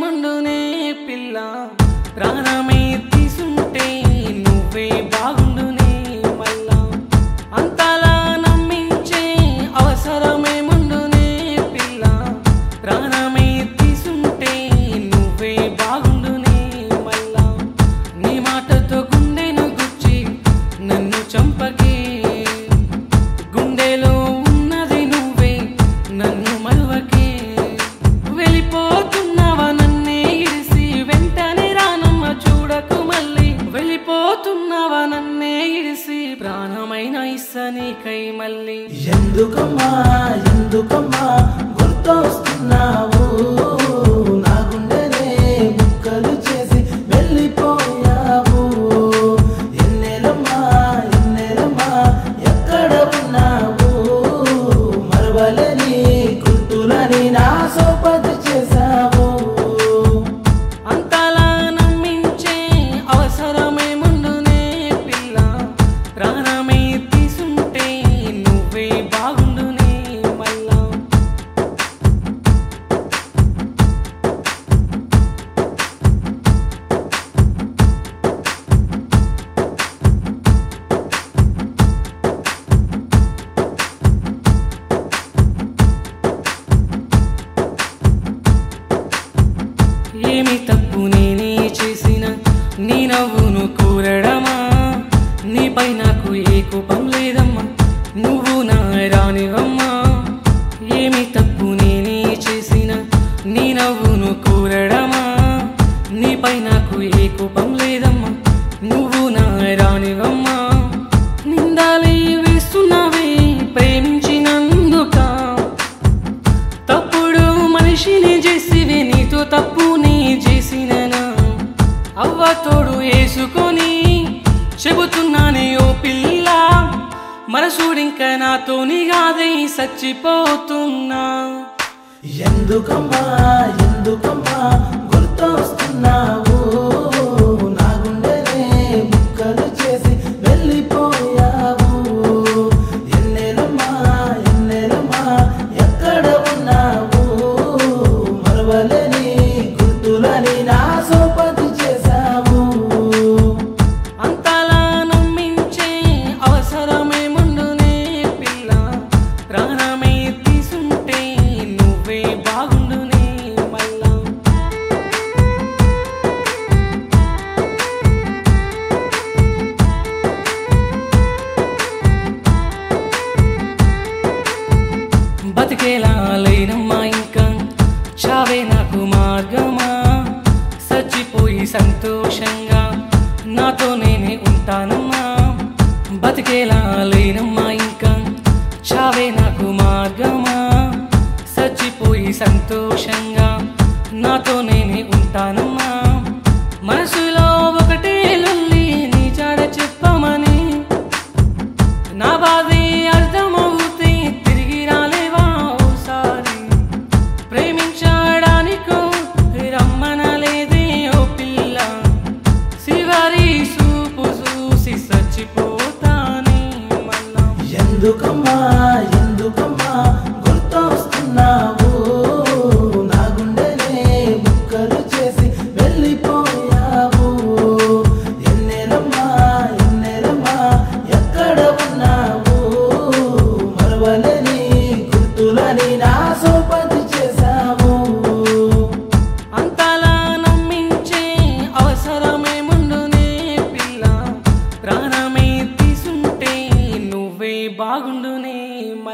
అవసరమేముండునే పిల్ల ప్రాణమే తీసుంటే నువ్వే బాగుండునే మళ్ళా అంతలా నమ్మించే అవసరమేముండునే పిల్ల ప్రాణమే తీసుంటే నువ్వే బాగుండునే మళ్ళా నీ మాటతో గుండెను గుచ్చి నన్ను చంపకే గుండెలో ఉన్నది నువ్వే నన్ను మరువకే వెళ్ళిపోతున్నావా నన్నే ఇడిసి వెంటనే రానమ్మ చూడకు మళ్ళీ వెళ్ళిపోతున్నావా నన్నే ఇడిసి ప్రాణమైన ఇస్సనీకై మళ్ళీ ఎందుకమ్మా ఎందుకమ్మా గుర్తొస్తున్నావు నా గుండెనే ముక్కలు చేసి వెళ్ళిపోయావు ఎన్నెలమ్మా ఎన్నెలమ్మా ఎక్కడ ఉన్నావు మరవలని గుర్తులని నా సోపతి చేశావు అంతలా నమ్మించే అవసరమేముండునే పిల్ల ప్రాణమే తీసుంటే నువ్వే బాగుండునే మళ్ళా ఏమి తప్పు నేనే చేసిన నీ నవ్వును కూరడమా నీపై నాకు ఏ కోపం లేదమ్మా నువ్వు నా రానివమ్మా ఏమి తప్పు నేనే చేసిన నీ నవ్వును కూరడమా నీపై నాకు ఏ కోపం లేదమ్మా నువ్వు నా రానివమ్మా నిందాలే వేస్తున్నావే ప్రేమించినందుకా తప్పుడు మనిషిని చేసివి నీతో తప్పు నీ చేసిననా అవ్వ తోడు వేసుకొని చెబుతున్నానే ఓ పిల్ల మనసుడింక నాతోని కాదే చచ్చిపోతున్నా ఎందుకమ్మా ఎందుకమ్మా గుర్తొస్తున్నావు నా గుండెనే ముక్కలు చేసి వెళ్ళిపోయావు ఎన్నెలమ్మా ఎన్నెలమ్మా ఎక్కడ ఉన్నావు మరవలని గుర్తులని నా సోపతి చేశావు అంతలా నమ్మించే అవసరమేముండునే పిల్ల ప్రాణమే తీసుంటే నువ్వే బాగుండునే మళ్ళా బతికేలా లేనమ్మా ఇంకా చావే నాకు మార్గమా చచ్చిపోయి సంతోషంగా నాతో నేనే ఉంటానమ్మా బతికేలా లేనమ్మా ఇంకా చావే నాకు మార్గమా చచ్చిపోయి సంతోషంగా నాతో నేనే ఉంటానమ్మా మనసు